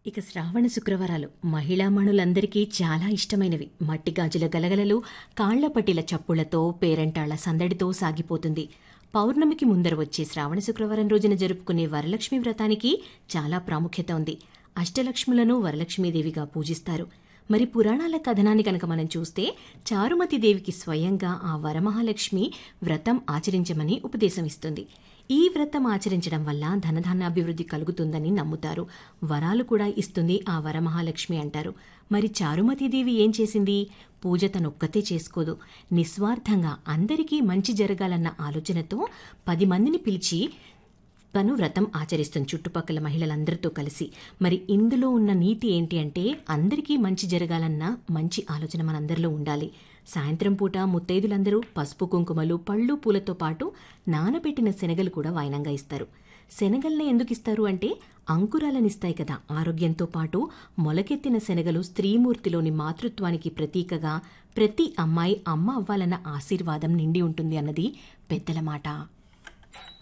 ఇక శ్రావణ శుక్రవారాలు మహిళామణులందరికీ చాలా ఇష్టమైనవి మట్టి గాజుల గలగలలు కాళ్ల పట్టిల చప్పుళ్లతో పేరంటాళ్ల సందడితో సాగిపోతుంది పౌర్ణమికి ముందర వచ్చే శ్రావణ శుక్రవారం రోజున జరుపుకునే వరలక్ష్మి వ్రతానికి చాలా ప్రాముఖ్యత ఉంది అష్టలక్ష్ములను వరలక్ష్మీదేవిగా పూజిస్తారు మరి పురాణాల కథనాన్ని కనుక మనం చూస్తే చారుమతి దేవికి స్వయంగా ఆ వరమహాలక్ష్మి వ్రతం ఆచరించమని ఉపదేశం ఇస్తుంది ఈ వ్రతం ఆచరించడం వల్ల ధనధాన్యాభివృద్ధి కలుగుతుందని నమ్ముతారు వరాలు కూడా ఇస్తుంది ఆ వరమహాలక్ష్మి అంటారు మరి చారుమతీదేవి ఏం చేసింది పూజ తనొక్కతే చేసుకోదు నిస్వార్థంగా అందరికీ మంచి జరగాలన్న ఆలోచనతో పది మందిని పిలిచి తను వ్రతం ఆచరిస్తుంది చుట్టుపక్కల మహిళలందరితో కలిసి మరి ఇందులో ఉన్న నీతి ఏంటి అంటే అందరికీ మంచి జరగాలన్న మంచి ఆలోచన మనందరిలో ఉండాలి సాయంత్రం పూట ముత్తైదులందరూ పసుపు కుంకుమలు పళ్ళు పూలతో పాటు నానబెట్టిన శనగలు కూడా వాయనంగా ఇస్తారు శనగల్ని ఎందుకు ఇస్తారు అంటే అంకురాలనిస్తాయి కదా ఆరోగ్యంతో పాటు మొలకెత్తిన శనగలు స్త్రీమూర్తిలోని మాతృత్వానికి ప్రతీకగా ప్రతి అమ్మాయి అమ్మ అవ్వాలన్న ఆశీర్వాదం నిండి ఉంటుంది అన్నది పెద్దల మాట